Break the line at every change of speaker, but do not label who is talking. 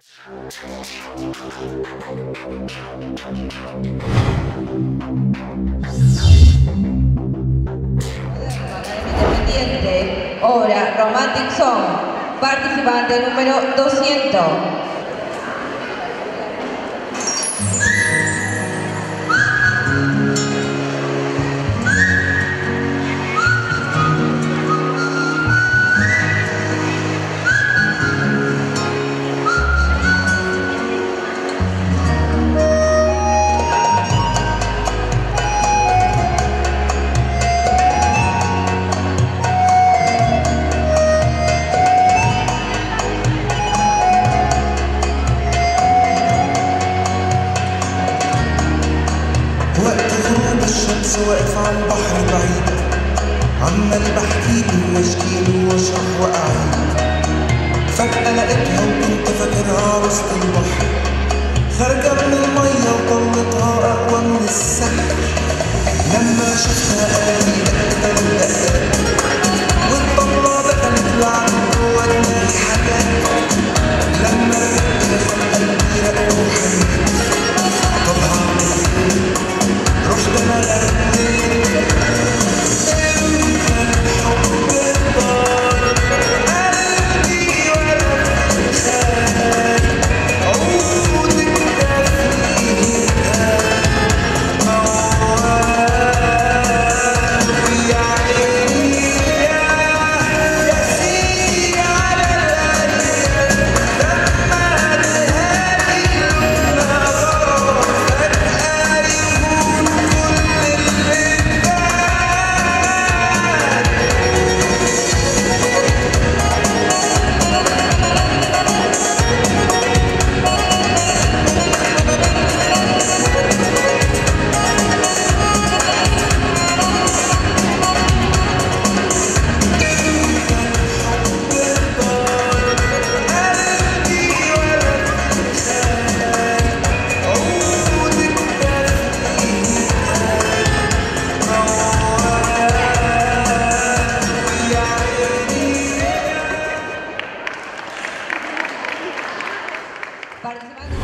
Independiente, obra Romantic Song, participante número 200.
وقت غروب الشمس واقف على البحر بعيد عمال بحكيله واشكيله واشرح واعيد فجأة لقيتها وكنت فاكرها وسط البحر خارجة من المية وطلتها أقوى من السحر لما شفتها قالي دقة ودقة والطلة دخلت لعنده وودني حاجات لما رجعت دخل قلبي رق وحنين طب هعمل ايه رحت انا غنيت انت الحب الضار قلبي ولا في خيال عودك تفريقها موال يا عيني يا يا سيدي على الايام لما تهادي النظر فجأة يهون كل اللي فات قلبي ولا في خيال عودك موال يا عيني
Participante